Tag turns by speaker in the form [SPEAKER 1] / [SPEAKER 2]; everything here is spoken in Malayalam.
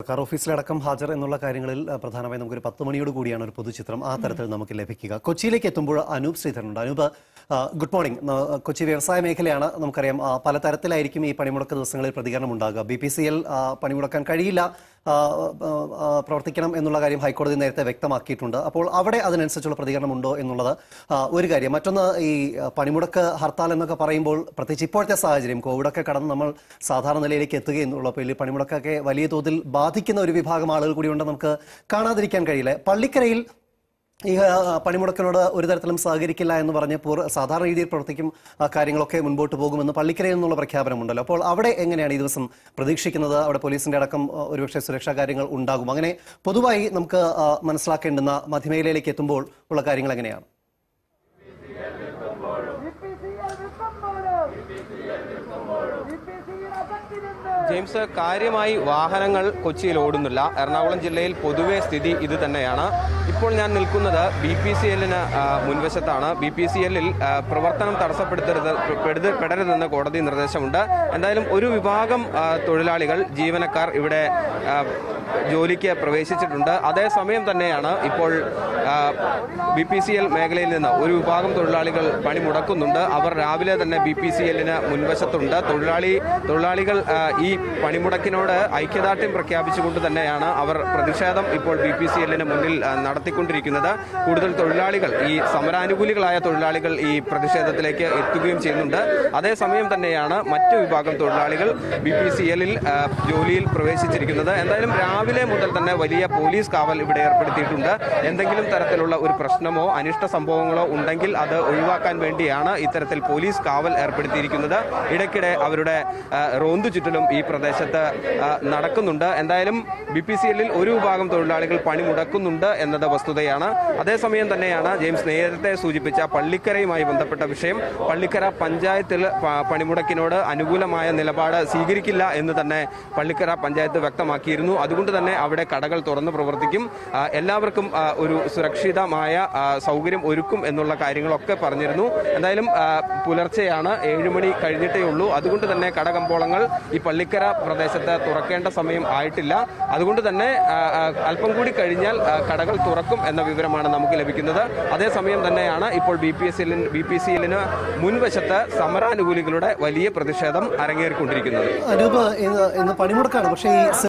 [SPEAKER 1] സർക്കാർ ഓഫീസിലടക്കം ഹാജർ എന്നുള്ള കാര്യങ്ങളിൽ ആ, പ്രധാനമായും നമുക്കൊരു പത്ത് മണിയോട് കൂടിയാണ് ഒരു പൊതുചിത്രം ആ തരത്തിൽ നമുക്ക് ലഭിക്കുക കൊച്ചിയിലേക്ക് എത്തുമ്പോൾ അനൂപ് ശ്രീധരനുണ്ട് അനൂപ് ആ, ഗുഡ് മോർണിംഗ് ന- കൊച്ചി വ്യവസായ മേഖലയാണ് നമുക്കറിയാം ആ, പല തരത്തിലായിരിക്കും ഈ പണിമുടക്ക് ദിവസങ്ങളിൽ പ്രതികരണം ഉണ്ടാകുക ബി പി സി എൽ പണിമുടക്കാൻ കഴിയില്ല ആ, ആ, ആ, പ്രവർത്തിക്കണം എന്നുള്ള കാര്യം ഹൈക്കോടതി നേരത്തെ വ്യക്തമാക്കിയിട്ടുണ്ട് അപ്പോൾ അവിടെ അതിനനുസരിച്ചുള്ള പ്രതികരണം ഉണ്ടോ എന്നുള്ളത് ആ, ഒരു കാര്യം മറ്റൊന്ന് ഈ ആ, പണിമുടക്ക് ഹർത്താൽ എന്നൊക്കെ പറയുമ്പോൾ പ്രത്യേകിച്ച് ഇപ്പോഴത്തെ സാഹചര്യം കോവിഡൊക്കെ കടന്ന് നമ്മൾ സാധാരണ നിലയിലേക്ക് എത്തുകയെന്നുള്ള അപ്പോൾ ഈ പണിമുടക്കൊക്കെ വലിയ തോതിൽ ബാധിക്കുന്ന ഒരു വിഭാഗം ആളുകൾ കൂടി ഉണ്ട് നമുക്ക് കാണാതിരിക്കാൻ കഴിയില്ല പള്ളിക്കരയിൽ ഈ ആ, പണിമുടക്കിനോട് ഒരു തരത്തിലും സഹകരിക്കില്ല എന്ന് പറഞ്ഞ് പൂർ സാധാരണ രീതിയിൽ പ്രവർത്തിക്കും ആ, കാര്യങ്ങളൊക്കെ മുൻപോട്ട് പോകുമെന്ന് പള്ളിക്കരയിൽ നിന്നുള്ള പ്രഖ്യാപനമുണ്ടല്ലോ അപ്പോൾ അവിടെ എങ്ങനെയാണ് ഈ ദിവസം പ്രതീക്ഷിക്കുന്നത് അവിടെ പോലീസിന്റെ അടക്കം ആ, ഒരുപക്ഷെ സുരക്ഷാ കാര്യങ്ങൾ ഉണ്ടാകും അങ്ങനെ പൊതുവായി നമുക്ക് ആ, മനസ്സിലാക്കേണ്ടുന്ന മധ്യമേഖലയിലേക്ക് എത്തുമ്പോൾ ഉള്ള കാര്യങ്ങൾ എങ്ങനെയാണ്
[SPEAKER 2] ജെയിംസ് കാര്യമായി വാഹനങ്ങൾ കൊച്ചിയിൽ ഓടുന്നില്ല എറണാകുളം ജില്ലയിൽ പൊതുവെ സ്ഥിതി ഇത് തന്നെയാണ് ഇപ്പോൾ ഞാൻ നിൽക്കുന്നത് ബി പി സി എല്ലിന് മുൻവശത്താണ് ബി പി സി എല്ലിൽ പ്രവർത്തനം തടസ്സപ്പെടുത്തരുത് പെടുത- പെടരുതെന്ന് കോടതി നിർദ്ദേശമുണ്ട് എന്തായാലും ഒരു വിഭാഗം ആ, തൊഴിലാളികൾ ജീവനക്കാർ ഇവിടെ ആ, ജോലിക്ക് പ്രവേശിച്ചിട്ടുണ്ട് അതേസമയം തന്നെയാണ് ഇപ്പോൾ ബി പി സി എൽ മേഖലയിൽ നിന്ന് ഒരു വിഭാഗം തൊഴിലാളികൾ പണി മുടക്കുന്നുണ്ട് അവർ രാവിലെ തന്നെ ബി പി സി എല്ലിന് മുൻവശത്തുണ്ട് തൊഴിലാളി തൊഴിലാളികൾ ആ, ഈ പണിമുടക്കിനോട് ഐക്യദാർഢ്യം പ്രഖ്യാപിച്ചുകൊണ്ട് തന്നെയാണ് അവർ പ്രതിഷേധം ഇപ്പോൾ ബി പി സി എല്ലിന് മുന്നിൽ ആ, നടത്തിക്കൊണ്ടിരിക്കുന്നത് കൂടുതൽ തൊഴിലാളികൾ ഈ സമരാനുകൂലികളായ തൊഴിലാളികൾ ഈ പ്രതിഷേധത്തിലേക്ക് എത്തുകയും ചെയ്യുന്നുണ്ട് അതേസമയം തന്നെയാണ് മറ്റു വിഭാഗം തൊഴിലാളികൾ ബി പി സി എല്ലിൽ ജോലിയിൽ പ്രവേശിച്ചിരിക്കുന്നത് എന്തായാലും രാവിലെ മുതൽ തന്നെ വലിയ പോലീസ് കാവൽ ഇവിടെ ഏർപ്പെടുത്തിയിട്ടുണ്ട് എന്തെങ്കിലും തരത്തിലുള്ള ഒരു പ്രശ്നമോ അനിഷ്ട സംഭവങ്ങളോ ഉണ്ടെങ്കിൽ അത് ഒഴിവാക്കാൻ വേണ്ടിയാണ് ഇത്തരത്തിൽ പോലീസ് കാവൽ ഏർപ്പെടുത്തിയിരിക്കുന്നത് ഇടയ്ക്കിടെ അവരുടെ ആ, റോന്തു ചുറ്റിലും ഈ പ്രദേശത്ത് ആ, നടക്കുന്നുണ്ട് എന്തായാലും ബി പി സി എല്ലിൽ ഒരു വിഭാഗം തൊഴിലാളികൾ പണി മുടക്കുന്നുണ്ട് എന്നത് വസ്തുതയാണ് അതേസമയം തന്നെയാണ് ജെയിംസ് നേരത്തെ സൂചിപ്പിച്ച പള്ളിക്കരയുമായി ബന്ധപ്പെട്ട വിഷയം പള്ളിക്കര പഞ്ചായത്തിൽ പ- പണിമുടക്കിനോട് അനുകൂലമായ നിലപാട് സ്വീകരിക്കില്ല എന്ന് തന്നെ പള്ളിക്കര പഞ്ചായത്ത് വ്യക്തമാക്കിയിരുന്നു അതുകൊണ്ട് തന്നെ അവിടെ കടകൾ തുറന്ന് പ്രവർത്തിക്കും ആ, എല്ലാവർക്കും ആ, ഒരു സുരക്ഷിതമായ ആ, സൗകര്യം ഒരുക്കും എന്നുള്ള കാര്യങ്ങളൊക്കെ പറഞ്ഞിരുന്നു എന്തായാലും ആ, പുലർച്ചെയാണ് ഏഴുമണി കഴിഞ്ഞിട്ടേ ഉള്ളൂ അതുകൊണ്ട് തന്നെ കടകമ്പോളങ്ങൾ ഈ പള്ളിക്കര പ്രദേശത്ത് തുറക്കേണ്ട സമയം ആയിട്ടില്ല അതുകൊണ്ട് തന്നെ ആ, ആ, അല്പം കൂടി കഴിഞ്ഞാൽ ആ, കടകൾ തുറക്കും എന്ന വിവരമാണ് നമുക്ക് ലഭിക്കുന്നത് അതേസമയം തന്നെയാണ് ഇപ്പോൾ ബി പി എസ് എല്ലിന് ബി പി സി എല്ലിന് മുൻവശത്ത് സമരാനുകൂലികളുടെ വലിയ പ്രതിഷേധം അരങ്ങേറിക്കൊണ്ടിരിക്കുന്നത്
[SPEAKER 1] അനൂപ് ഇന്ന് ഇന്ന് പണിമുടക്കാണ് പക്ഷേ ഈ